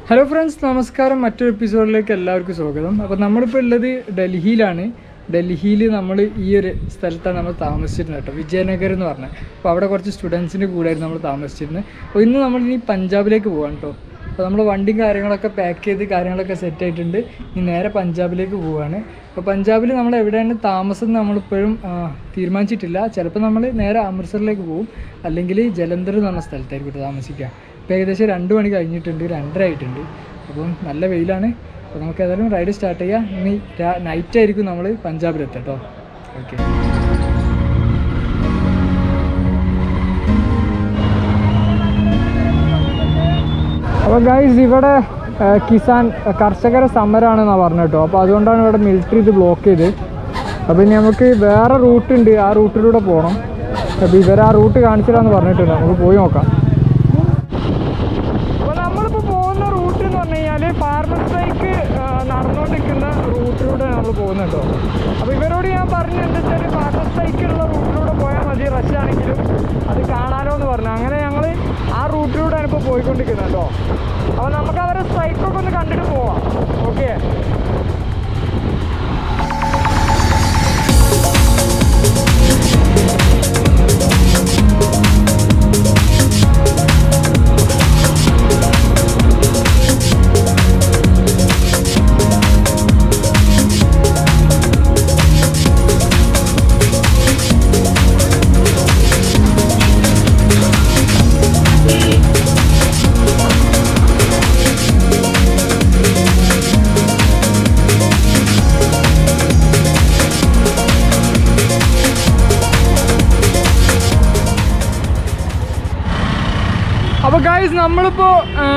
Hello friends നമസ്കാരം മറ്റൊരു എപ്പിസോഡിലേക്ക് എല്ലാവർക്കും സ്വാഗതം അപ്പോൾ നമ്മളിപ്പോൾ ഉള്ളത് ഡൽഹിയിലാണ് ഡൽഹിയിൽ നമ്മൾ ഈ ഒരു സ്ഥലത്താണ് നമ്മൾ താമസിച്ചിരുന്നത് കേട്ടോ വിജയനഗർ എന്ന് പറഞ്ഞത് അപ്പോൾ അവിടെ കുറച്ച് സ്റ്റുഡൻസിൻ്റെ കൂടെയായിരുന്നു നമ്മൾ താമസിച്ചിരുന്നത് അപ്പോൾ ഇന്ന് നമ്മൾ ഇനി പഞ്ചാബിലേക്ക് പോകാം കേട്ടോ അപ്പോൾ നമ്മൾ വണ്ടിയും കാര്യങ്ങളൊക്കെ പാക്ക് ചെയ്ത് കാര്യങ്ങളൊക്കെ സെറ്റ് ആയിട്ടുണ്ട് ഇനി നേരെ പഞ്ചാബിലേക്ക് പോവുകയാണ് അപ്പോൾ പഞ്ചാബിൽ നമ്മൾ എവിടെയാണ് താമസം എന്ന് നമ്മളിപ്പോഴും ആ, തീരുമാനിച്ചിട്ടില്ല ചിലപ്പോൾ നമ്മൾ നേരെ അമൃത്സറിലേക്ക് പോകും അല്ലെങ്കിൽ ജലന്ധർ എന്ന് പറഞ്ഞ സ്ഥലത്തായിരിക്കും കേട്ടോ താമസിക്കുക ഇപ്പോൾ ഏകദേശം രണ്ട് മണി കഴിഞ്ഞിട്ടുണ്ട് രണ്ടര ആയിട്ടുണ്ട് അപ്പം നല്ല വെയിലാണ് അപ്പോൾ നമുക്ക് ഏതായാലും റൈഡ് സ്റ്റാർട്ട് ചെയ്യാം ഇനി നൈറ്റ് ആയിരിക്കും നമ്മൾ പഞ്ചാബിലെത്താം കേട്ടോ ഓക്കെ അപ്പോൾ ഗൈസ് ഇവിടെ ആ, കിസാൻ ആ, കർഷകര സമരമാണെന്നാണ് പറഞ്ഞു കേട്ടോ അപ്പോൾ അതുകൊണ്ടാണ് ഇവിടെ മിലിറ്ററി ഇത് ബ്ലോക്ക് ചെയ്ത് അപ്പോൾ ഇനി നമുക്ക് വേറെ റൂട്ട് ഉണ്ട് ആ റൂട്ടിലൂടെ പോകണം അപ്പോൾ ഇവർ ആ റൂട്ട് കാണിച്ചിട്ടാന്ന് പറഞ്ഞിട്ടുണ്ട് നമുക്ക് പോയി നോക്കാം അപ്പോൾ നമ്മളിപ്പോൾ പോകുന്ന റൂട്ട് എന്ന് പറഞ്ഞു കഴിഞ്ഞാൽ ഫാർമർ സ്ട്രൈക്ക് നടന്നുകൊണ്ടിരിക്കുന്ന റൂട്ടിലൂടെ നമ്മൾ പോകുന്നുണ്ടോ അപ്പോൾ ഇവരോട് ഞാൻ പറഞ്ഞു എന്താ വെച്ചാൽ ഫാർമർ സ്ട്രൈക്കുള്ള റൂട്ടിലൂടെ പോയാൽ മതി റഷ് ആണെങ്കിലും അത് കാണാലോ എന്ന് പറഞ്ഞു അങ്ങനെ ഞങ്ങൾ ആ റൂട്ടിലൂടെയാണ് ഇപ്പോൾ പോയിക്കൊണ്ടിരിക്കുന്നത് കേട്ടോ അപ്പോൾ നമുക്ക് അവരെ സ്ട്രൈക്കൊക്കെ ഒന്ന് കണ്ടിട്ട് പോവാം ഓക്കെ അപ്പോൾ ഗായ്സ് നമ്മളിപ്പോൾ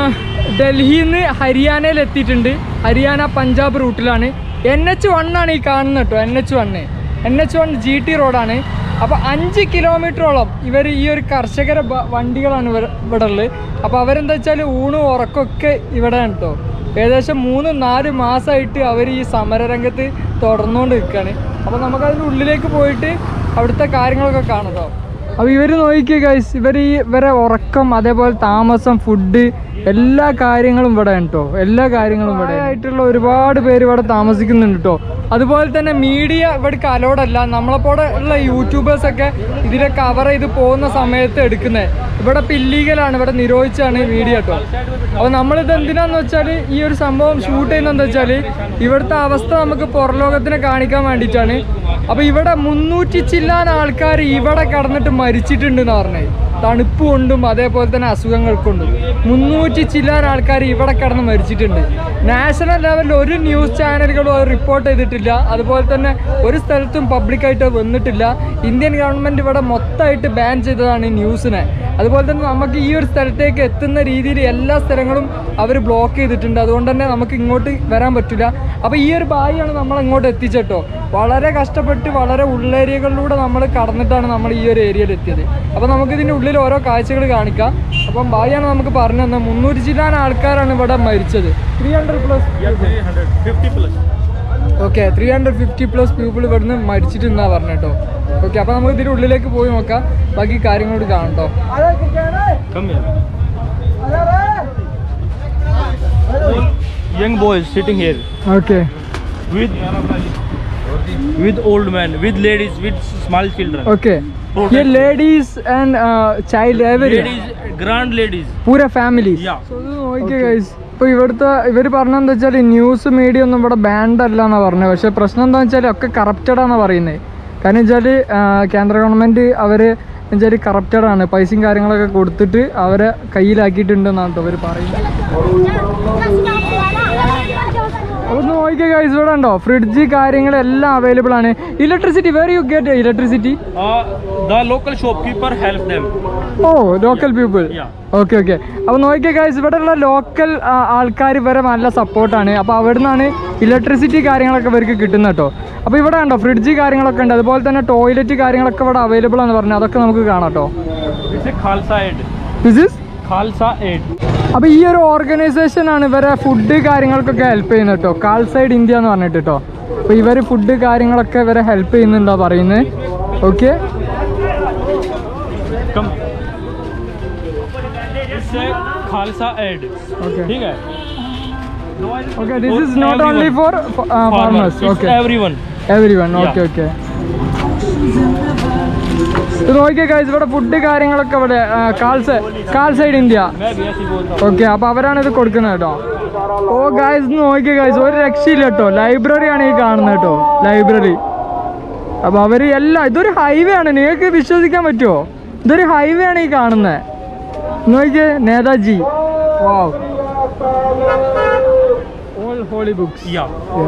ഡൽഹിയിൽ നിന്ന് ഹരിയാനയിൽ എത്തിയിട്ടുണ്ട് ഹരിയാന പഞ്ചാബ് റൂട്ടിലാണ് എൻ എച്ച് വൺ ആണ് ഈ കാണുന്നത് കേട്ടോ N H one N H one G T റോഡാണ് അപ്പോൾ അഞ്ച് കിലോമീറ്ററോളം ഇവർ ഈ ഒരു കർഷകര ബ- വണ്ടികളാണ് ഇവർ ഇവിടെ ഉള്ളത് അപ്പോൾ അവരെന്താ വെച്ചാൽ ഊണും ഉറക്കമൊക്കെ ഇവിടെയാണ് കേട്ടോ ഏകദേശം മൂന്ന് നാല് മാസമായിട്ട് അവർ ഈ സമരരംഗത്ത് തുടർന്നുകൊണ്ട് നിൽക്കുകയാണ് അപ്പോൾ നമുക്കതിൻ്റെ ഉള്ളിലേക്ക് പോയിട്ട് അവിടുത്തെ കാര്യങ്ങളൊക്കെ കാണാം കേട്ടോ അപ്പോൾ ഇവർ നോക്കിയ ഗൈസ് ഇവർ ഈ ഇവരെ ഉറക്കം അതേപോലെ താമസം ഫുഡ് എല്ലാ കാര്യങ്ങളും ഇവിടെ കേട്ടോ എല്ലാ കാര്യങ്ങളും ഇവിടെ ആയിട്ടുള്ള ഒരുപാട് പേര് ഇവിടെ താമസിക്കുന്നുണ്ട് കേട്ടോ അതുപോലെ തന്നെ മീഡിയ ഇവിടേക്ക് അലോഡല്ല നമ്മളെപ്പോലെ ഉള്ള യൂട്യൂബേഴ്സൊക്കെ ഇതിനെ കവർ ചെയ്ത് പോകുന്ന സമയത്ത് എടുക്കുന്നത് ഇവിടെ ഇപ്പം ഇല്ലീഗലാണ് ഇവിടെ നിരോധിച്ചാണ് മീഡിയ കേട്ടോ അപ്പോൾ നമ്മളിത് എന്തിനാന്ന് വെച്ചാൽ ഈ ഒരു സംഭവം ഷൂട്ട് ചെയ്യുന്നതെന്ന് വെച്ചാൽ ഇവിടുത്തെ അവസ്ഥ നമുക്ക് പുറലോകത്തിനെ കാണിക്കാൻ വേണ്ടിയിട്ടാണ് അപ്പോൾ ഇവിടെ മുന്നൂറ്റി ചില്ലാൻ ആൾക്കാർ ഇവിടെ കിടന്നിട്ട് മരിച്ചിട്ടുണ്ടെന്ന് പറഞ്ഞത് തണുപ്പ് കൊണ്ടും അതേപോലെ തന്നെ അസുഖങ്ങൾ കൊണ്ടും മുന്നൂറ്റി ചില്ലാൻ ആൾക്കാർ ഇവിടെ കിടന്ന് മരിച്ചിട്ടുണ്ട് നാഷണൽ ലെവലിൽ ഒരു ന്യൂസ് ചാനലുകളും അത് റിപ്പോർട്ട് ചെയ്തിട്ടില്ല അതുപോലെ തന്നെ ഒരു സ്ഥലത്തും പബ്ലിക്കായിട്ട് വന്നിട്ടില്ല ഇന്ത്യൻ ഗവൺമെൻറ് ഇവിടെ മൊത്തമായിട്ട് ബാൻ ചെയ്തതാണ് ഈ ന്യൂസിനെ അതുപോലെ തന്നെ നമുക്ക് ഈ ഒരു സ്ഥലത്തേക്ക് എത്തുന്ന രീതിയിൽ എല്ലാ സ്ഥലങ്ങളും അവർ ബ്ലോക്ക് ചെയ്തിട്ടുണ്ട് അതുകൊണ്ട് തന്നെ നമുക്ക് ഇങ്ങോട്ട് വരാൻ പറ്റില്ല അപ്പോൾ ഈ ഒരു ബായിയാണ് നമ്മൾ ഇങ്ങോട്ട് എത്തിച്ചേട്ടോ വളരെ കഷ്ടപ്പെട്ട് വളരെ ഉള്ളേരിയകളിലൂടെ നമ്മൾ കടന്നിട്ടാണ് നമ്മൾ ഈ ഒരു ഏരിയയിൽ എത്തിയത് അപ്പോൾ നമുക്ക് ഇതിൻ്റെ ഉള്ളിൽ ഓരോ കാഴ്ചകൾ കാണിക്കാം അപ്പം ബായിയാണ് നമുക്ക് പറഞ്ഞു തന്നെ മുന്നൂറ് ചില്ലാൻ ആൾക്കാരാണ് ഇവിടെ മരിച്ചത് three hundred plus okay three hundred fifty plus people ഇവിടുന്ന് മരിച്ചിട്ടുണ്ടെന്നാ പറഞ്ഞു കേട്ടോ ഓക്കെ അപ്പോൾ നമുക്ക് ഇതിൻ്റെ ഉള്ളിലേക്ക് പോയി നോക്കാം ബാക്കി കാര്യങ്ങളോട് കാണാം കേട്ടോ Come here. All young boys sitting here okay with with old men, with ladies, with small children. Okay ये ladies and child every Ladies, grand ladies. പൂര ഫാമിലി Yeah. ഇപ്പൊ ഇവിടുത്തെ ഇവർ പറഞ്ഞെന്താ വെച്ചാൽ ന്യൂസ് മീഡിയ ഒന്നും ഇവിടെ ബാൻഡ് അല്ല എന്നാ പറഞ്ഞത് പക്ഷെ പ്രശ്നം എന്താ വെച്ചാൽ ഒക്കെ കറപ്റ്റഡ് ആണെന്നാ പറയുന്നത് കാരണം വെച്ചാൽ കേന്ദ്ര ഗവൺമെന്റ് അവര് വെച്ചാൽ കറപ്റ്റഡ് ആണ് പൈസയും കാര്യങ്ങളൊക്കെ കൊടുത്തിട്ട് അവരെ കയ്യിലാക്കിയിട്ടുണ്ടെന്നാണ് കേട്ടോ ഇവർ പറയുന്നത് ഒന്ന് നോക്കിയ ഗൈസ് ഇവിടെ ഉണ്ടോ ഫ്രിഡ്ജ് കാര്യങ്ങളെല്ലാം അവൈലബിൾ ആണ് electricity where you get electricity Uh, the local shopkeeper help them. ഓ local people Yeah. Okay okay അപ്പോൾ നോക്കിയ ഗൈസ് ഇവിടെയുള്ള ലോക്കൽ ആൾക്കാർ ഇവരെ നല്ല സപ്പോർട്ടാണ് അപ്പോൾ അവിടെ നിന്നാണ് ഇലക്ട്രിസിറ്റി കാര്യങ്ങളൊക്കെ ഇവർക്ക് കിട്ടുന്നത് കേട്ടോ അപ്പോൾ ഇവിടെ ഉണ്ടോ ഫ്രിഡ്ജ് കാര്യങ്ങളൊക്കെ ഉണ്ട് അതുപോലെ തന്നെ ടോയ്ലറ്റ് കാര്യങ്ങളൊക്കെ ഇവിടെ അവൈലബിൾ ആണെന്ന് പറഞ്ഞു അതൊക്കെ നമുക്ക് കാണാം കേട്ടോ It's a Khalsa aid. This is Khalsa aid. അപ്പോൾ ഈ ഒരു ഓർഗനൈസേഷൻ ആണ് ഇവരെ ഫുഡ് കാര്യങ്ങൾക്കൊക്കെ ഹെൽപ്പ് ചെയ്യുന്നത് കേട്ടോ കാൾ സൈഡ് ഇന്ത്യ എന്ന് പറഞ്ഞിട്ട് കേട്ടോ അപ്പോൾ ഇവർ ഫുഡ് കാര്യങ്ങളൊക്കെ ഇവരെ ഹെൽപ്പ് ചെയ്യുന്നുണ്ടോ പറയുന്നത് okay Come. It's a Khalsa aid. Okay. ठीक है Okay, this For is not only everyone. for uh, farmers. It's Okay, everyone. everyone. Yeah. Okay, okay. ഇത് നോക്കിയ ഗൈസ് ഇവിടെ ഫുഡ് കാര്യങ്ങളൊക്കെ ഇവിടെ ആ, കാൽ സൈ- കാൽ സൈഡ് ഇന്ത്യ मैं भी ऐसे ही बोलता हूँ ഓക്കെ അപ്പൊ അവരാണ് ഇത് കൊടുക്കുന്നത് കേട്ടോ ഓ ഗായ്സ് നോക്കിയ ഗായ്സ് ഒരു രക്ഷയില്ല കേട്ടോ ലൈബ്രറി ആണ് ഈ കാണുന്നത് കേട്ടോ ലൈബ്രറി അപ്പൊ അവര് എല്ലാം ഇതൊരു ഹൈവേ ആണ് നിങ്ങൾക്ക് വിശ്വസിക്കാൻ പറ്റുമോ ഇതൊരു ഹൈവേ ആണ് ഈ കാണുന്നത് നോക്കിയേ Netaji wow all holy books Yeah.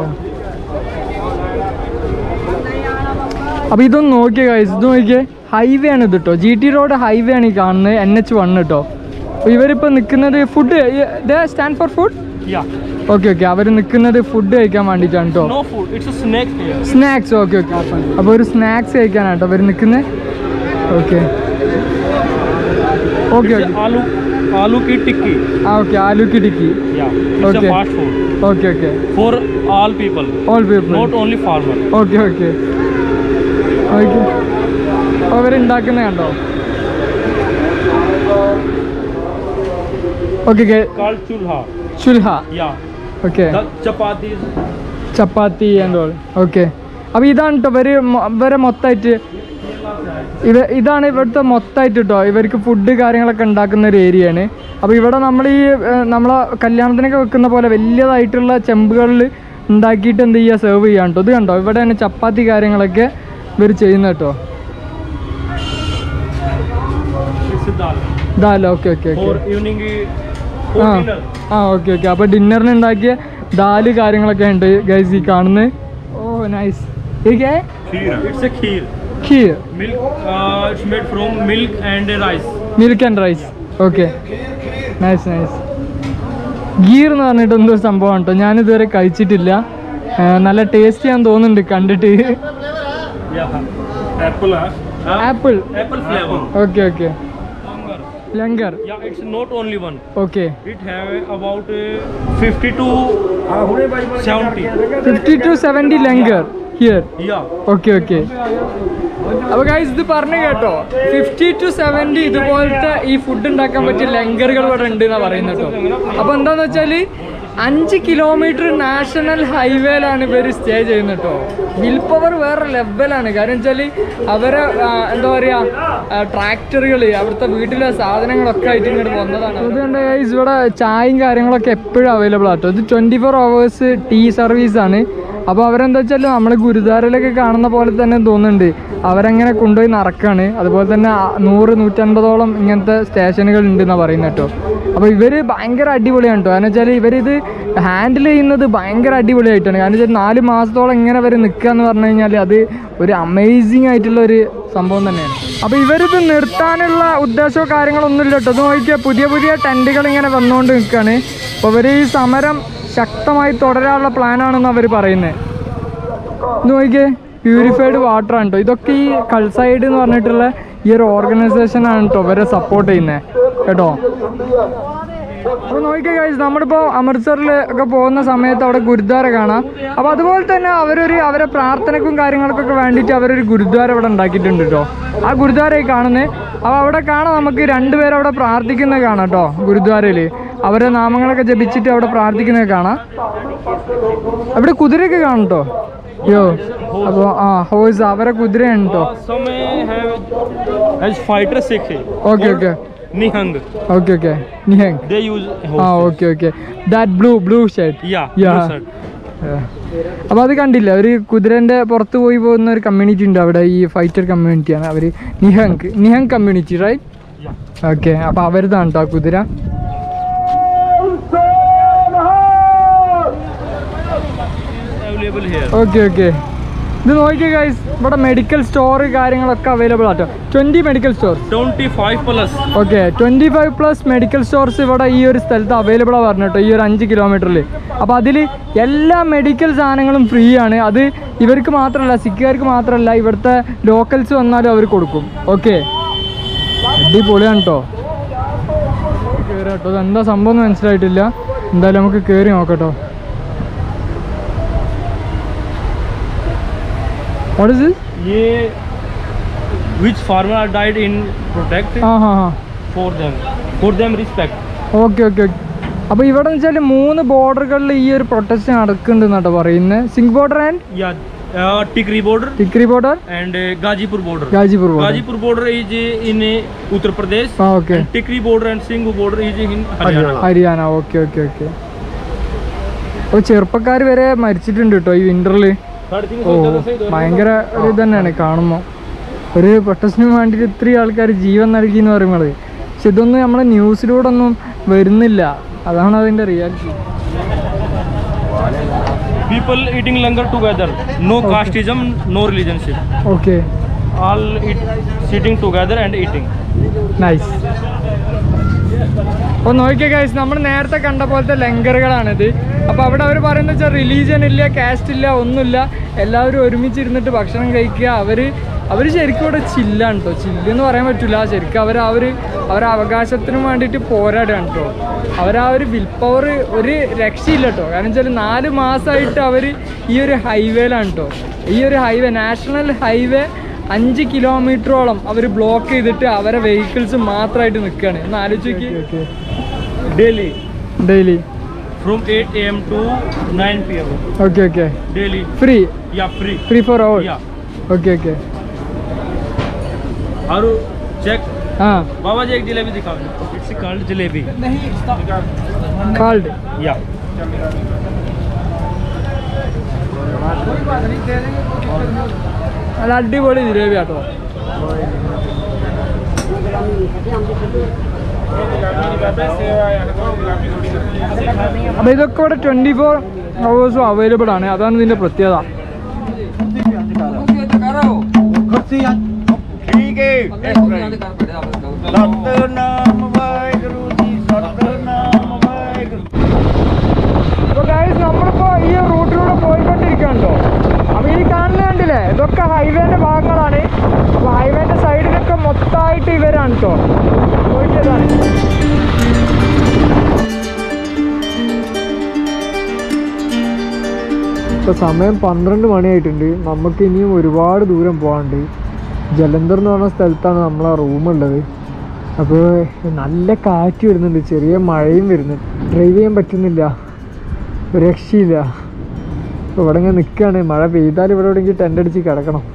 അപ്പൊ ഇതൊന്ന് നോക്കിയേ ഗൈസ് ഇത് നോക്കിയേ ഹൈവേ ആണ് ഇത് കേട്ടോ ജി ടി റോഡ് ഹൈവേ ആണ് ഈ കാണുന്നത് എൻ എച്ച് വൺ കേട്ടോ അപ്പൊ ഇവരിപ്പോ നിൽക്കുന്നത് food stand for food Yeah. Okay okay അവർ നിൽക്കുന്നത് ഫുഡ് കഴിക്കാൻ വേണ്ടിയിട്ടാണ് കേട്ടോ No food. It's a snack here. Snacks okay okay അപ്പോൾ ഒരു സ്നാക്സ് കഴിക്കാനാണ് കേട്ടോ അവർ നിൽക്കുന്നത് okay okay It's okay a aloo, aloo ki tikki. ആ okay aloo ki tikki Yeah. It's Okay. a fast food okay okay for all people, all people not only farmer. Okay okay okay അവരുണ്ടാക്കുന്ന കണ്ടോ okay Called chulha. Chulha Yeah. Okay The chapatis. Chapati and all okay അപ്പോൾ ഇതാണ് കേട്ടോ ഇവർ ഇവരെ മൊത്തമായിട്ട് ഇത് ഇതാണ് ഇവിടുത്തെ മൊത്തമായിട്ട് കേട്ടോ ഇവർക്ക് ഫുഡ് കാര്യങ്ങളൊക്കെ ഉണ്ടാക്കുന്ന ഒരു ഏരിയയാണ് അപ്പോൾ ഇവിടെ നമ്മൾ ഈ ഏഹ്, നമ്മളെ കല്യാണത്തിനൊക്കെ വെക്കുന്ന പോലെ വലിയതായിട്ടുള്ള ചെമ്പുകളിൽ ഉണ്ടാക്കിയിട്ട് എന്ത് ചെയ്യുക സെർവ് ചെയ്യാൻ കേട്ടോ ഇത് കണ്ടോ ഇവിടെയാണ് ചപ്പാത്തി കാര്യങ്ങളൊക്കെ ഇവർ ചെയ്യുന്നത് കേട്ടോ It's a dal. ഇതാലോ okay okay For okay evening, uh, for ആ dinner. ആ ഓക്കെ ഓക്കെ അപ്പോൾ ഡിന്നറിന് ഉണ്ടാക്കിയ ദാല് കാര്യങ്ങളൊക്കെ ഉണ്ട് ഗൈസ് ഈ കാണുന്നത് ഓ നൈസ് ഇതൊക്കെ Kheer. It's a kheer. Kheer Milk. Uh, it's made from milk and uh, rice. Milk and rice okay nice nice kheer എന്ന് പറഞ്ഞിട്ട് എന്തോ സംഭവം കേട്ടോ ഞാനിതുവരെ കഴിച്ചിട്ടില്ല ആ, നല്ല ടേസ്റ്റ് ചെയ്യാൻ തോന്നുന്നുണ്ട് കണ്ടിട്ട് Yeah. Apple. Huh? Uh, apple apple flavor. Okay okay langar Yeah, it's not only one. Okay It have about uh, 50 to 70. Fifty to seventy langar here Yeah. Okay okay അപ്പോൾ ഗൈസ് ഇത് പറഞ്ഞു കേട്ടോ ഫിഫ്റ്റി ടു സെവൻറ്റി ഇതുപോലത്തെ ഈ food ഉണ്ടാക്കാൻ പറ്റിയ ലങ്കറുകൾ ഇവിടെ ഉണ്ട് എന്നാണ് പറയുന്നത് കേട്ടോ അപ്പോൾ എന്താന്ന് വെച്ചാൽ അഞ്ച് കിലോമീറ്റർ നാഷണൽ ഹൈവേയിലാണ് ഇവർ സ്റ്റേ ചെയ്യുന്നത് കേട്ടോ വിൽ പവർ വേറെ ലെവലാണ് കാരണം വെച്ചാൽ അവരെ ആ, എന്താ പറയുക ട്രാക്ടറുകൾ അവിടുത്തെ വീട്ടിലെ സാധനങ്ങളൊക്കെ ആയിട്ട് ഇങ്ങോട്ട് വന്നതാണ് അതുകൊണ്ട് ഗൈസ് ഇവിടെ ചായയും കാര്യങ്ങളൊക്കെ എപ്പോഴും അവൈലബിൾ ആട്ടോ ഇത് ട്വൻറ്റി ഫോർ അവേഴ്സ് ടീ സർവീസാണ് അപ്പോൾ അവരെന്താ വെച്ചാൽ നമ്മൾ ഗുരുദ്വാരയിലൊക്കെ കാണുന്ന പോലെ തന്നെ തോന്നുന്നുണ്ട് അവരങ്ങനെ കൊണ്ടുപോയി നടക്കാണ് അതുപോലെ തന്നെ ആ നൂറ് നൂറ്റൻപതോളം ഇങ്ങനത്തെ സ്റ്റേഷനുകൾ ഉണ്ട് എന്നാണ് പറയുന്നത് കേട്ടോ അപ്പോൾ ഇവർ ഭയങ്കര അടിപൊളിയാണ് കേട്ടോ കാരണം വെച്ചാൽ ഇവരിത് ഹാൻഡിൽ ചെയ്യുന്നത് ഭയങ്കര അടിപൊളിയായിട്ടാണ് കാരണം വെച്ചാൽ നാല് മാസത്തോളം ഇങ്ങനെ അവർ നിൽക്കുക എന്ന് പറഞ്ഞു കഴിഞ്ഞാൽ അത് ഒരു അമേസിങ് ആയിട്ടുള്ള ഒരു സംഭവം തന്നെയാണ് അപ്പോൾ ഇവരിത് നിർത്താനുള്ള ഉദ്ദേശമോ കാര്യങ്ങളൊന്നും ഇല്ല കേട്ടോ ഇത് നോക്കിയാൽ പുതിയ പുതിയ ടെൻറ്റുകൾ ഇങ്ങനെ വന്നുകൊണ്ട് നിൽക്കുകയാണ് അപ്പോൾ ഇവർ ഈ സമരം ശക്തമായി തുടരാനുള്ള പ്ലാനാണെന്ന് അവർ പറയുന്നത് ഇത് നോക്കിയേ പ്യൂരിഫൈഡ് വാട്ടർ ആണ് കേട്ടോ ഇതൊക്കെ ഈ കൾസൈഡ് എന്ന് പറഞ്ഞിട്ടുള്ള ഈ ഒരു ഓർഗനൈസേഷൻ ആണ് കേട്ടോ ഇവരെ സപ്പോർട്ട് ചെയ്യുന്നത് കേട്ടോ അപ്പോൾ നോക്കിയേ ഗൈസ് നമ്മളിപ്പോൾ അമൃത്സറിൽ ഒക്കെ പോകുന്ന സമയത്ത് അവിടെ ഗുരുദ്വാര കാണാം അപ്പോൾ അതുപോലെ തന്നെ അവരൊരു അവരെ പ്രാർത്ഥനക്കും കാര്യങ്ങൾക്കൊക്കെ വേണ്ടിയിട്ട് അവരൊരു ഗുരുദ്വാര ഇവിടെ ഉണ്ടാക്കിയിട്ടുണ്ട് കേട്ടോ ആ ഗുരുദ്വാര ഈ കാണുന്നത് അപ്പോൾ അവിടെ കാണാം നമുക്ക് രണ്ടുപേരും അവിടെ പ്രാർത്ഥിക്കുന്നത് കാണാം കേട്ടോ ഗുരുദ്വാരയിൽ അവരെ നാമങ്ങളൊക്കെ ജപിച്ചിട്ട് അവിടെ പ്രാർത്ഥിക്കുന്നത് കാണാം അവിടെ കുതിരയൊക്കെ കാണും കേട്ടോ യോ അപ്പോൾ ആ ഹോഴ്സ് അവരെ കുതിരയാണ് കേട്ടോ Uh, some uh, have as fighter sick. Okay okay Nihang. Okay okay Nihang They use ആ horses. Okay okay that blue blue shirt Yeah. Yeah. blue shirt. അപ്പോൾ അത് കണ്ടില്ല ഒരു കുതിരൻ്റെ പുറത്ത് പോയി പോകുന്ന ഒരു കമ്മ്യൂണിറ്റി ഉണ്ട് അവിടെ ഈ ഫൈറ്റർ കമ്മ്യൂണിറ്റിയാണ് അവർ Nihang Nihang community right Yeah. Okay അപ്പോൾ അവരുതാണ് കേട്ടോ ആ കുതിര Available here. ഓക്കെ ഓക്കെ ഇത് നോക്കിയ ഗൈസ് ഇവിടെ മെഡിക്കൽ സ്റ്റോർ കാര്യങ്ങളൊക്കെ അവൈലബിൾ ആട്ടോ twenty medical store 25 plus. Okay twenty five plus medical stores ഇവിടെ ഈ ഒരു സ്ഥലത്ത് അവൈലബിൾ ആണ് പറഞ്ഞു കേട്ടോ ഈ ഒരു അഞ്ച് കിലോമീറ്ററിൽ അപ്പോൾ അതിൽ എല്ലാ മെഡിക്കൽ സാധനങ്ങളും ഫ്രീ ആണ് അത് ഇവർക്ക് മാത്രമല്ല സിക്കുകാർക്ക് മാത്രമല്ല ഇവിടുത്തെ ലോക്കൽസ് വന്നാലും അവർ കൊടുക്കും ഓക്കെ അടിപൊളിയാണ് കേട്ടോ കയറി കേട്ടോ ഇത് എന്താ സംഭവം എന്ന് മനസ്സിലായിട്ടില്ല എന്തായാലും നമുക്ക് കയറി നോക്കട്ടോ വാട്ട് ഇസ് ഇത് ये which farmer are died in protect ആ ഹാ ഹാ for them. For them respect. Okay okay അപ്പോൾ ഇവിടെ എന്ന് വെച്ചാൽ മൂന്ന് ബോർഡറുകളിൽ ഈ ഒരു പ്രൊട്ടസ്റ്റ് നടക്കുന്നുണ്ട് എന്നാട്ടോ പറയുന്നത് Singhu border and Yeah, uh, Tikri border Tikri border and uh, Gazipur border. Gazipur border Gazipur border is uh, in uh, Uttar Pradesh. ആ okay And Tikri border and Singhu border is in Haryana. Haryana okay okay okay അപ്പോൾ ചെറുപ്പക്കാർ വരെ മരിച്ചിട്ടുണ്ട് കേട്ടോ ഈ വിൻ്ററിൽ ഓ ഭയങ്കര ഒരു ഇത് തന്നെയാണ് കാണുമ്പോൾ ഒരു പ്രൊട്ടസ്റ്റിന് വേണ്ടിയിട്ട് ഇത്രയും ആൾക്കാർ ജീവൻ നൽകി എന്ന് പറയുമ്പോൾ പക്ഷെ ഇതൊന്നും നമ്മളെ ന്യൂസിലൂടെ ഒന്നും വരുന്നില്ല അതാണ് അതിൻ്റെ reality People eating langar together. No casteism, no religionship. Okay All eat, sitting together and eating. Nice അപ്പോൾ നോക്കിയ ഗൈസ് നമ്മൾ നേരത്തെ കണ്ട പോലത്തെ ലങ്കറുകളാണിത് അപ്പോൾ അവിടെ അവർ പറയുന്നത് വെച്ചാൽ റിലീജിയൻ ഇല്ല കാസ്റ്റ് ഇല്ല ഒന്നുമില്ല എല്ലാവരും ഒരുമിച്ചിരുന്നിട്ട് ഭക്ഷണം കഴിക്കുക അവർ അവർ ശരിക്കും ഇവിടെ ചില്ലാണ് കേട്ടോ ചില്ല് എന്ന് പറയാൻ പറ്റില്ല ശരിക്കും അവർ ആ ഒരു അവരുടെ അവകാശത്തിന് വേണ്ടിയിട്ട് പോരാടുകയാണ് കേട്ടോ അവർ ആ ഒരു വിൽ പവർ ഒരു രക്ഷയില്ല കേട്ടോ കാരണം വെച്ചാൽ നാല് മാസമായിട്ട് അവർ ഈ ഒരു ഹൈവേയിലാണ് കേട്ടോ ഈ ഒരു ഹൈവേ നാഷണൽ ഹൈവേ അഞ്ച് കിലോമീറ്ററോളം അവർ ബ്ലോക്ക് ചെയ്തിട്ട് അവരെ വെഹിക്കിൾസ് മാത്രമായിട്ട് നിൽക്കുകയാണ് ഒന്ന് ആലോചിക്ക് Daily. Daily From 8 a.m. to 9 p.m. Okay okay Daily. Free Yeah, free. Free for all Yeah. Okay okay और check. ആ बाबा जी एक जलेबी दिखाओ इट्स कॉल्ड जलेबी കാൾഡ് या നല്ല അടിപൊളി ജിലേബി ആട്ടോ അപ്പൊ ഇതൊക്കെ ഇവിടെ ട്വന്റി ഫോർ അവേഴ്സും അവൈലബിൾ ആണ് അതാണ് ഇതിന്റെ പ്രത്യേകത ਠੀਕ ਹੈ ਸਤਨਾਮ ਵਾਹਿਗੁਰੂ ਜੀ ਸਤਨਾਮ ਵਾਹਿਗੁਰੂ അപ്പൊ ഗൈസ് നമ്മളിപ്പോ ഈ റൂട്ടിലൂടെ പോയിക്കൊണ്ടിരിക്കുകയാണല്ലോ അപ്പൊ ഈ കാണുന്ന കണ്ടില്ലേ ഇതൊക്കെ ഹൈവേന്റെ ഭാഗങ്ങളാണ് അപ്പൊ ഹൈവേന്റെ സൈഡിലൊക്കെ മൊത്തമായിട്ട് ഇവരാണ് കേട്ടോ നോക്കിയതാണ് ഇപ്പൊ സമയം പന്ത്രണ്ട് മണിയായിട്ടുണ്ട് നമുക്ക് ഇനിയും ഒരുപാട് ദൂരം പോകാനുണ്ട് ജലന്ധർ എന്ന് പറഞ്ഞ സ്ഥലത്താണ് നമ്മളെ റൂമുള്ളത് അപ്പോൾ നല്ല കാറ്റ് വരുന്നുണ്ട് ചെറിയ മഴയും വരുന്നുണ്ട് ഡ്രൈവ് ചെയ്യാൻ പറ്റുന്നില്ല ഒരു രക്ഷയില്ല ഇപ്പോൾ ഇവിടെ ഇങ്ങനെ നിൽക്കുകയാണ് മഴ പെയ്താൽ ഇവിടെ എവിടെയെങ്കിലും ടെൻ്റ് അടിച്ച് കിടക്കണം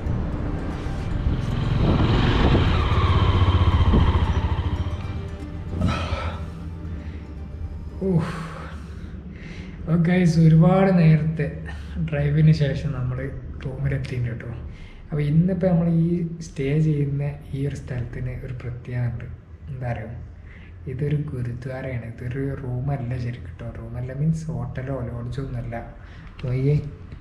ഗൈസ് ഒരുപാട് നേരത്തെ ഡ്രൈവിന് ശേഷം നമ്മൾ റൂമിലെത്തിയിട്ടുണ്ട് കേട്ടോ അപ്പോൾ ഇന്നിപ്പോൾ നമ്മൾ ഈ സ്റ്റേ ചെയ്യുന്ന ഈ ഒരു സ്ഥലത്തിന് ഒരു പ്രത്യേകത ഉണ്ട് എന്താ അറിയോ ഇതൊരു ഗുരുദ്വാരയാണ് ഇതൊരു റൂമല്ല ശരിക്കും കേട്ടോ റൂമല്ല മീൻസ് ഹോട്ടലോ ലോഡ്ജോ ഒന്നുമല്ല നോക്കിയേ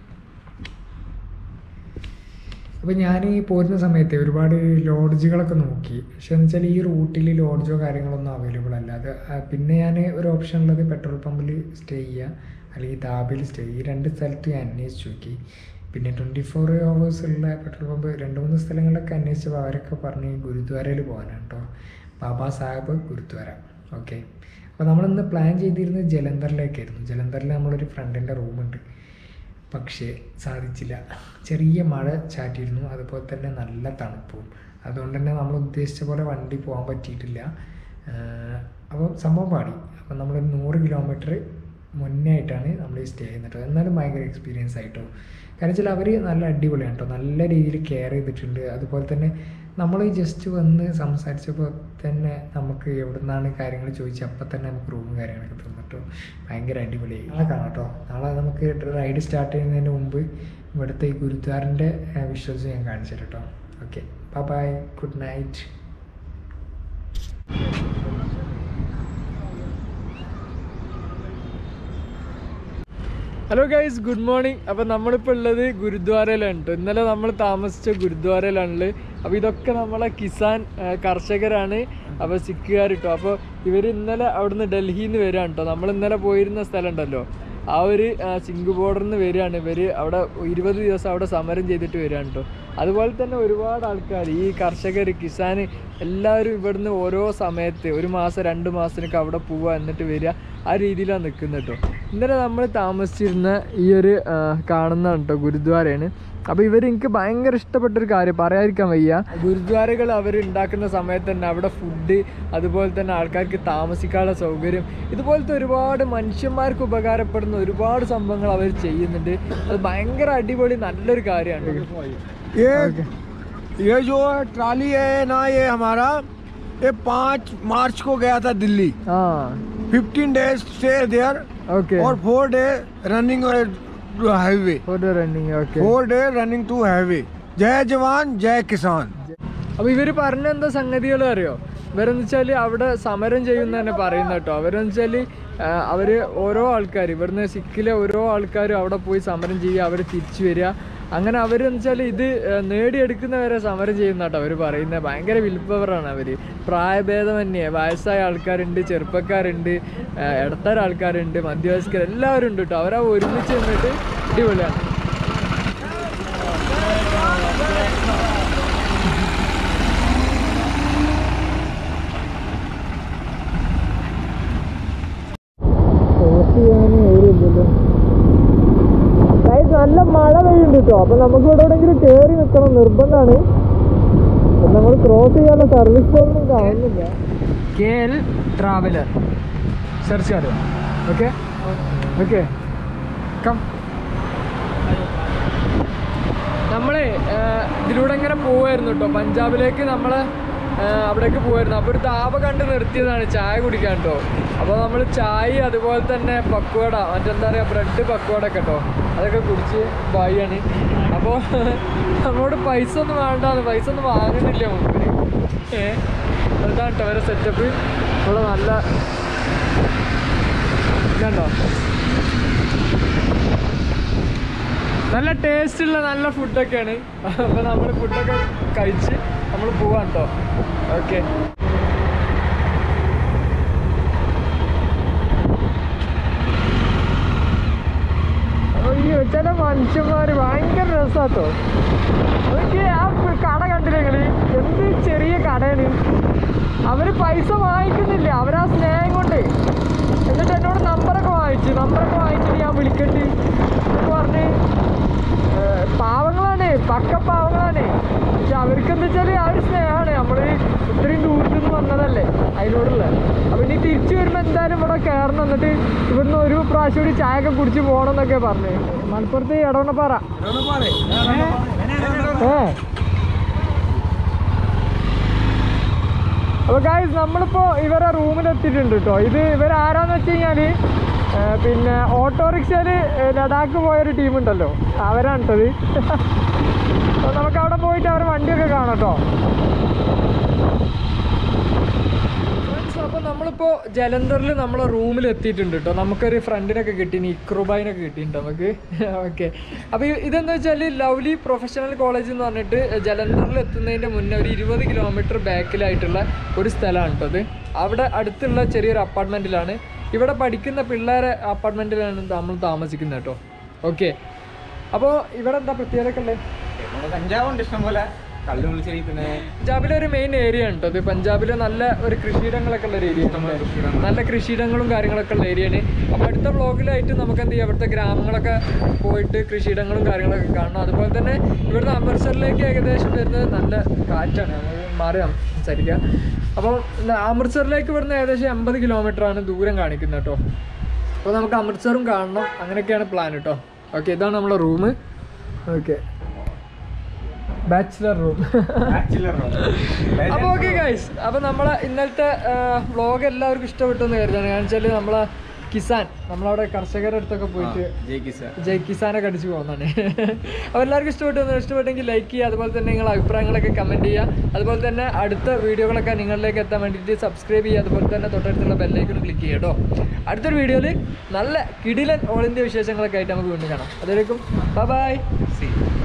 അപ്പോൾ ഞാൻ ഈ പോരുന്ന സമയത്ത് ഒരുപാട് ലോഡ്ജുകളൊക്കെ നോക്കി പക്ഷെ എന്ന് വെച്ചാൽ ഈ റൂട്ടിൽ ലോഡ്ജോ കാര്യങ്ങളൊന്നും അവൈലബിൾ അല്ല അത് ആ, പിന്നെ ഞാൻ ഒരു ഓപ്ഷൻ ഉള്ളത് പെട്രോൾ പമ്പിൽ സ്റ്റേ ചെയ്യുക അല്ലെങ്കിൽ ദാബിൽ സ്റ്റേ ഈ രണ്ട് സ്ഥലത്ത് ഞാൻ അന്വേഷിച്ച് നോക്കി പിന്നെ ട്വൻറ്റി ഫോർ ഹവേഴ്സ് ഉള്ള പെട്രോൾ പമ്പ് രണ്ട് മൂന്ന് സ്ഥലങ്ങളിലൊക്കെ അന്വേഷിച്ചപ്പോൾ അവരൊക്കെ പറഞ്ഞ് ഗുരുദ്വാരയിൽ പോകാനാണ് കേട്ടോ ബാബാ സാഹിബ് ഗുരുദ്വാര ഓക്കെ അപ്പോൾ നമ്മളിന്ന് പ്ലാൻ ചെയ്തിരുന്നത് ജലന്ധറിലേക്കായിരുന്നു ജലന്ധറിൽ നമ്മളൊരു ഫ്രണ്ടിൻ്റെ റൂമുണ്ട് പക്ഷേ സാധിച്ചില്ല ചെറിയ മഴ ചാറ്റിയിരുന്നു അതുപോലെ തന്നെ നല്ല തണുപ്പും അതുകൊണ്ട് തന്നെ നമ്മൾ ഉദ്ദേശിച്ച പോലെ വണ്ടി പോകാൻ പറ്റിയിട്ടില്ല ആഹ് അപ്പോൾ സംഭവം പാടി അപ്പോൾ നമ്മൾ നൂറ് കിലോമീറ്റർ മുന്നേ ആയിട്ടാണ് നമ്മൾ ഈ സ്റ്റേ ചെയ്യുന്നത് എന്നാലും ഭയങ്കര എക്സ്പീരിയൻസ് ആയിട്ടോ കാരണം വെച്ചാൽ അവർ നല്ല അടിപൊളിയാണ് കേട്ടോ നല്ല രീതിയിൽ കെയർ ചെയ്തിട്ടുണ്ട് അതുപോലെ തന്നെ നമ്മൾ ജസ്റ്റ് വന്ന് സംസാരിച്ചപ്പോൾ തന്നെ നമുക്ക് എവിടെ നിന്നാണ് കാര്യങ്ങൾ ചോദിച്ച് അപ്പം തന്നെ നമുക്ക് റൂം കാര്യങ്ങളൊക്കെ തന്നു കേട്ടോ ഭയങ്കര അടിപൊളിയായി നാളെ കാണാം കേട്ടോ നാളെ നമുക്ക് റൈഡ് സ്റ്റാർട്ട് ചെയ്യുന്നതിന് മുമ്പ് ഇവിടുത്തെ ഈ ഗുരുദ്വാറിൻ്റെ വിഷ്വൽസ് ഞാൻ കാണിച്ചു തരാം കേട്ടോ okay bye good night hello guys good morning അപ്പോൾ നമ്മളിപ്പോൾ ഉള്ളത് ഗുരുദ്വാരയിലാണ് കേട്ടോ ഇന്നലെ നമ്മൾ താമസിച്ച ഗുരുദ്വാരയിലാണുള്ളത് അപ്പോൾ ഇതൊക്കെ നമ്മളെ കിസാൻ ആ, കർഷകരാണ് അപ്പോൾ സിഖുകാർ കേട്ടോ അപ്പോൾ ഇവർ ഇന്നലെ അവിടുന്ന് ഡൽഹിയിൽ നിന്ന് വരികയാണ് കേട്ടോ നമ്മൾ ഇന്നലെ പോയിരുന്ന സ്ഥലം ഉണ്ടല്ലോ ആ ഒരു ആ, സിംഗ് ബോർഡറിൽ നിന്ന് വരികയാണ് ഇവർ അവിടെ ഇരുപത് ദിവസം അവിടെ സമരം ചെയ്തിട്ട് വരികയാണ് കേട്ടോ അതുപോലെ തന്നെ ഒരുപാട് ആൾക്കാർ ഈ കർഷകർ കിസാൻ എല്ലാവരും ഇവിടുന്ന് ഓരോ സമയത്ത് ഒരു മാസം രണ്ട് മാസത്തിനൊക്കെ അവിടെ പോവുക എന്നിട്ട് വരിക ആ രീതിയിലാണ് നിൽക്കുന്നത് കേട്ടോ ഇന്നലെ നമ്മൾ താമസിച്ചിരുന്ന ഈ ഒരു ആ, കാണുന്നതാണ് കേട്ടോ ഗുരുദ്വാരയാണ് അപ്പോൾ ഇവർ എനിക്ക് ഭയങ്കര ഇഷ്ടപ്പെട്ടൊരു കാര്യം പറയാതിരിക്കാൻ വയ്യ ഗുരുദ്വാരകൾ അവർ ഉണ്ടാക്കുന്ന സമയത്ത് തന്നെ അവിടെ ഫുഡ് അതുപോലെ തന്നെ ആൾക്കാർക്ക് താമസിക്കാനുള്ള സൗകര്യം ഇതുപോലത്തെ ഒരുപാട് മനുഷ്യന്മാർക്ക് ഉപകാരപ്പെടുന്ന ഒരുപാട് സംഭവങ്ങൾ അവർ ചെയ്യുന്നുണ്ട് അത് ഭയങ്കര അടിപൊളി നല്ലൊരു കാര്യമാണ് ये ये जो ट्राली है ना ये हमारा ये पाँच मार्च को गया था दिल्ली ആ 15 डेज स्टे देयर ഓക്കെ और four day running highway photo running okay four day running to highway जय जवान जय किसान അപ്പൊ ഇവര് പറഞ്ഞ എന്താ സംഗതികൾ അറിയോ ഇവരെന്ന് വെച്ചാല് അവിടെ സമരം ചെയ്യുന്ന തന്നെ പറയുന്ന കേട്ടോ അവരെന്ന് വെച്ചാല് ആ, അവര് ഓരോ ആൾക്കാർ ഇവിടുന്ന് സിക്കിലെ ഓരോ ആൾക്കാരും അവിടെ പോയി സമരം ചെയ്യുക അവർ തിരിച്ചു വരിക അങ്ങനെ അവരെന്ന് വെച്ചാൽ ഇത് ആ, നേടിയെടുക്കുന്നവരെ സമരം ചെയ്യുന്ന കേട്ടോ അവർ പറയുന്നത് ഭയങ്കര വിൽപ്പവറാണ് അവർ പ്രായഭേദമന്യേ വയസ്സായ ആൾക്കാരുണ്ട് ചെറുപ്പക്കാരുണ്ട് ആ, ഇടത്തരം ആൾക്കാരുണ്ട് മധ്യവയസ്കർ എല്ലാവരും ഉണ്ട് കേട്ടോ അവരാ ഒരുമിച്ച് നിന്നിട്ട് അടിപൊളിയാണ് നല്ല മഴ പെയ്യുന്നുണ്ട് കേട്ടോ അപ്പൊ നമുക്ക് ഇവിടെ എവിടെയെങ്കിലും കയറി നിൽക്കണം നിർബന്ധമാണ് നമ്മൾ ക്രോസ് ചെയ്യാനുള്ള സർവീസ് ഒന്നും കാണുന്നില്ല കെ എൽ ട്രാവലർ സെർച്ച് ചെയ്യാറ് ഓക്കെ ഓക്കെ കം നമ്മളെ ഇതിലൂടെ ഇങ്ങനെ പോവായിരുന്നു കേട്ടോ പഞ്ചാബിലേക്ക് നമ്മള് ആ, അവിടേക്ക് പോവായിരുന്നു അപ്പോൾ ഒരു താപ കണ്ട് നിർത്തിയതാണ് ചായ കുടിക്കാൻ കേട്ടോ അപ്പോൾ നമ്മൾ ചായ അതുപോലെ തന്നെ പക്വട മറ്റെന്താ പറയുക ബ്രെഡ് പക്വട ഒക്കെ കേട്ടോ അതൊക്കെ കുടിച്ച് ബായിയാണ് അപ്പോൾ നമ്മളോട് പൈസ ഒന്നും വേണ്ടാന്ന് പൈസ ഒന്നും വാങ്ങുന്നില്ല മുമ്പിൽ ഏ അതാണ് കേട്ടോ അവരെ സെറ്റപ്പ് ഇവിടെ നല്ല കണ്ടോ നല്ല ടേസ്റ്റ് ഉള്ള നല്ല ഫുഡൊക്കെയാണ് അപ്പോൾ നമ്മൾ ഫുഡൊക്കെ കഴിച്ച് നമ്മൾ പോവാം കേട്ടോ ഓക്കെ അയ്യോ ചില മനുഷ്യന്മാർ ഭയങ്കര രസാട്ടോ അതൊക്കെ ആ കട കണ്ടില്ലേ നിങ്ങള് എന്ത് ചെറിയ കടയാണ് അവര് പൈസ വാങ്ങിക്കുന്നില്ല അവരാ സ്നേഹം കൊണ്ട് എന്നിട്ട് എന്നോട് നമ്പറൊക്കെ വാങ്ങിച്ചു നമ്പറൊക്കെ വാങ്ങിച്ചിട്ട് ഞാൻ വിളിക്കണ്ട് എന്നൊക്കെ പറഞ്ഞ് ഏർ പാവങ്ങളാണ് പക്ക പാവങ്ങളാണ് പക്ഷെ അവർക്ക് എന്താ വെച്ചാൽ ആ ഒരു സ്നേഹമാണ് നമ്മൾ ഇത്രയും ദൂരത്തു നിന്ന് വന്നതല്ലേ അതിനോടുള്ള അപ്പൊ ഇനി തിരിച്ചു വരുമ്പോൾ എന്തായാലും ഇവിടെ കയറണം എന്നിട്ട് ഇവിടുന്ന് ഒരു പ്രാവശ്യം കൂടി ചായ ഒക്കെ കുടിച്ച് പോകണം എന്നൊക്കെ പറഞ്ഞു മലപ്പുറത്ത് ഇടവണ്ണപ്പാറ ഏ അപ്പോൾ ഗായ്സ് നമ്മളിപ്പോൾ ഇവരെ റൂമിൽ എത്തിയിട്ടുണ്ട് കേട്ടോ ഇത് ഇവരാരാന്ന് വെച്ച് കഴിഞ്ഞാൽ പിന്നെ ഓട്ടോറിക്ഷയിൽ ലഡാക്ക് പോയൊരു ടീമുണ്ടല്ലോ അവരാണ് കേട്ടത് അപ്പോൾ നമുക്ക് അവിടെ പോയിട്ട് അവരെ വണ്ടിയൊക്കെ കാണാം കേട്ടോ അപ്പോൾ നമ്മളിപ്പോൾ ജലന്ധറിൽ നമ്മളെ റൂമിൽ എത്തിയിട്ടുണ്ട് കേട്ടോ നമുക്കൊരു ഫ്രണ്ടിനൊക്കെ കിട്ടി ഇക്രുബായിനൊക്കെ കിട്ടിയിട്ടുണ്ട് നമുക്ക് ഓക്കെ അപ്പോൾ ഇതെന്താ വെച്ചാൽ ലവ്ലി പ്രൊഫഷണൽ കോളേജ് എന്ന് പറഞ്ഞിട്ട് ജലന്ധറിൽ എത്തുന്നതിൻ്റെ മുന്നേ ഒരു ഇരുപത് കിലോമീറ്റർ ബാക്കിലായിട്ടുള്ള ഒരു സ്ഥലമാണ് കേട്ടോ അത് അവിടെ അടുത്തുള്ള ചെറിയൊരു അപ്പാർട്ട്മെൻറ്റിലാണ് ഇവിടെ പഠിക്കുന്ന പിള്ളേരെ അപ്പാർട്ട്മെൻറ്റിലാണ് നമ്മൾ താമസിക്കുന്നത് കേട്ടോ ഓക്കെ അപ്പോൾ ഇവിടെ എന്താ പ്രത്യേകത ഉള്ളത് കഞ്ചാവുണ്ട് ഇഷ്ടം പോലെ കള്ളു വിളിച്ചെങ്കിൽ പിന്നെ പഞ്ചാബിലെ ഒരു മെയിൻ ഏരിയ ആണ് കേട്ടോ ഇത് പഞ്ചാബിലെ നല്ല ഒരു കൃഷിയിടങ്ങളൊക്കെ ഉള്ള ഒരു ഏരിയ നല്ല കൃഷിയിടങ്ങളും കാര്യങ്ങളൊക്കെ ഉള്ള ഏരിയയാണ് അപ്പോൾ അടുത്ത വ്ളോഗിലായിട്ട് നമുക്ക് എന്ത് ചെയ്യാം ഇവിടുത്തെ ഗ്രാമങ്ങളൊക്കെ പോയിട്ട് കൃഷിയിടങ്ങളും കാര്യങ്ങളൊക്കെ കാണണം അതുപോലെ തന്നെ ഇവിടുന്ന് അമൃത്സറിലേക്ക് ഏകദേശം വരുന്നത് നല്ല കാറ്റാണ് നമുക്ക് മാറി സംസാരിക്കാം അപ്പോൾ അമൃത്സറിലേക്ക് ഇവിടുന്ന് ഏകദേശം എൺപത് കിലോമീറ്റർ ആണ് ദൂരം കാണിക്കുന്നത് കേട്ടോ അപ്പോൾ നമുക്ക് അമൃത്സറും കാണണം അങ്ങനെയൊക്കെയാണ് പ്ലാൻ കേട്ടോ ഓക്കെ ഇതാണ് നമ്മളെ റൂം ഓക്കെ ബാച്ചിലർ റൂം അപ്പോൾ ഓക്കെ ഗൈസ് അപ്പോൾ നമ്മളെ ഇന്നലത്തെ വ്ളോഗ് എല്ലാവർക്കും ഇഷ്ടപ്പെട്ടു എന്ന് കരുതാണ് കാരണം വെച്ചാൽ നമ്മളെ കിസാൻ നമ്മളവിടെ കർഷകരുടെ അടുത്തൊക്കെ പോയിട്ട് ജയ് കിസാനൊക്കെ അടിച്ചു പോകുന്നതാണ് അപ്പോൾ എല്ലാവർക്കും ഇഷ്ടപ്പെട്ടു എന്ന് ഇഷ്ടപ്പെട്ടെങ്കിൽ ലൈക്ക് ചെയ്യുക അതുപോലെ തന്നെ നിങ്ങളുടെ അഭിപ്രായങ്ങളൊക്കെ കമൻറ്റ് ചെയ്യുക അതുപോലെ തന്നെ അടുത്ത വീഡിയോകളൊക്കെ നിങ്ങളിലേക്ക് എത്താൻ വേണ്ടിയിട്ട് സബ്സ്ക്രൈബ് ചെയ്യുക അതുപോലെ തന്നെ തൊട്ടടുത്തുള്ള ബെല്ലൈക്കൺ ക്ലിക്ക് ചെയ്യുക കേട്ടോ അടുത്തൊരു വീഡിയോയിൽ നല്ല കിടിലൻ ഓൾ ഇന്ത്യ വിശേഷങ്ങളൊക്കെ ആയിട്ട് നമുക്ക് വീണ്ടും കാണാം അതുവരേക്കും ബൈ ബൈ